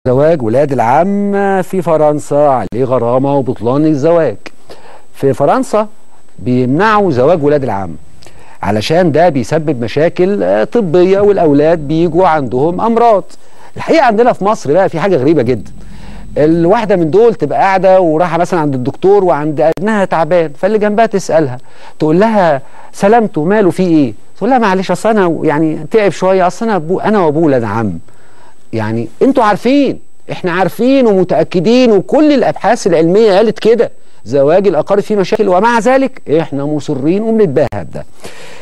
زواج ولاد العم في فرنسا عليه غرامة وبطلان الزواج في فرنسا بيمنعوا زواج ولاد العم علشان ده بيسبب مشاكل آه، طبية والأولاد بيجوا عندهم أمراض الحقيقة عندنا في مصر بقى في حاجة غريبة جدا الواحدة من دول تبقى قاعدة وراحة مثلا عند الدكتور وعند ابنها تعبان فاللي جنبها تسألها تقول لها سلامته ماله في ايه تقول لها معلش اصل انا يعني تعب شوية اصل انا أبو انا وابوه ولاد عم يعني انتوا عارفين احنا عارفين ومتاكدين وكل الابحاث العلميه قالت كده زواج الاقارب فيه مشاكل ومع ذلك احنا مصرين وبنتباهى بده